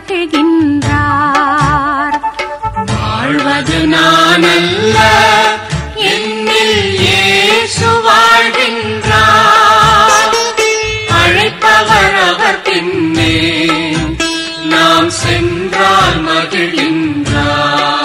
மகிழ்கின்றார் வாழ்வது நான் அல்ல என்னில் இயேசு வாழ்கின்றார் அழைப்பவர் அவர் பின்னே நாம் சென்றால் மகிழ்கின்றார்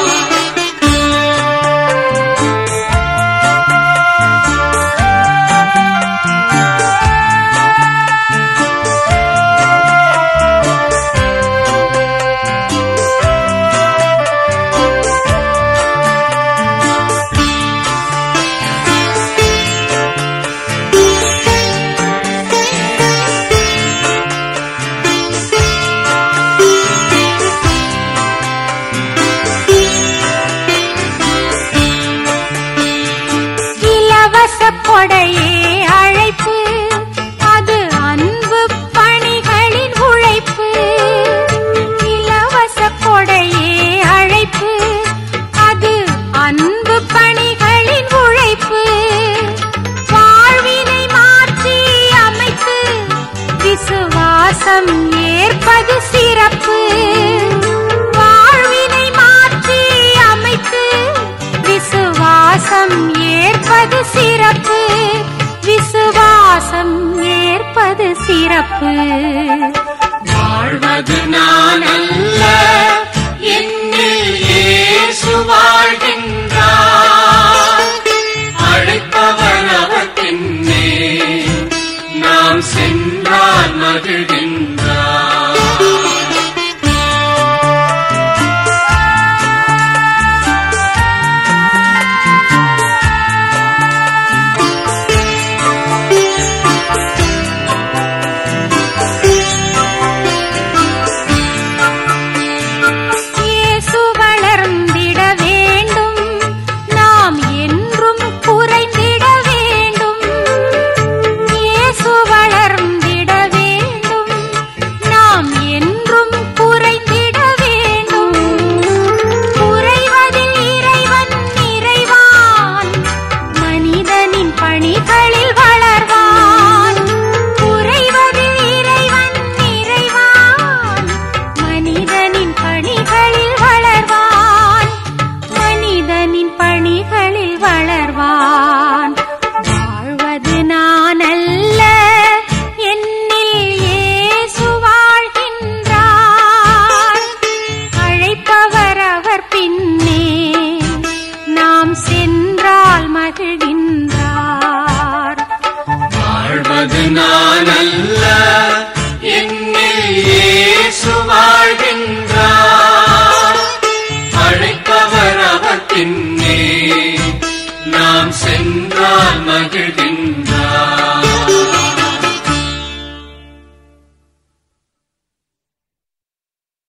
இலவச கொடையே அழைப்பு அது அன்பு பணிகளின் உழைப்பு இலவச கொடையே அழைப்பு அது அன்பு பணிகளின் உழைப்பு வாழ்வினை மாற்றி அமைத்து விசுவாசம் ஏற்பது சிறப்பு வாழ்வினை மாற்றி அமைத்து விசுவாசம் ஏற்பது சிறப்பு விசுவாசம் ஏற்பது சிறப்பு வாழ்வது நான் அல்ல என்னில் இயேசு வாழ்கின்றார் அழைப்பவர் அவர் பின்னே நாம் சென்றால் மகிழ்கின்றார் இயேசு வளர்ந்திட வேண்டும் நாம் என்றும் குறைந்திட வேண்டும் இயேசு வளர்ந்திட வேண்டும் நாம் என்றும் குறைந்திட வேண்டும் குறைவதில் இறைவன் நிறைவான் மனிதனின் பணிகளில் வளர்வான் குறைவதில் இறைவன் நிறைவான் மனிதனின் பணிகளில் வளர்வான் மனிதனின் பணிகளில் வளர்வான் வாழ்வது நான் அல்ல என்னில் இயேசு வாழ்கின்றார் அழைப்பவர் அவர் பின்னே நாம் சென்றால் மகிழ்கின்றார் வாழ்வது நான் அல்ல என்னில் இயேசு வாழ்கின்றார் அழைப்பவர் அவர் பின்னே நாம் சென்றால் மகிழ்கின்றார்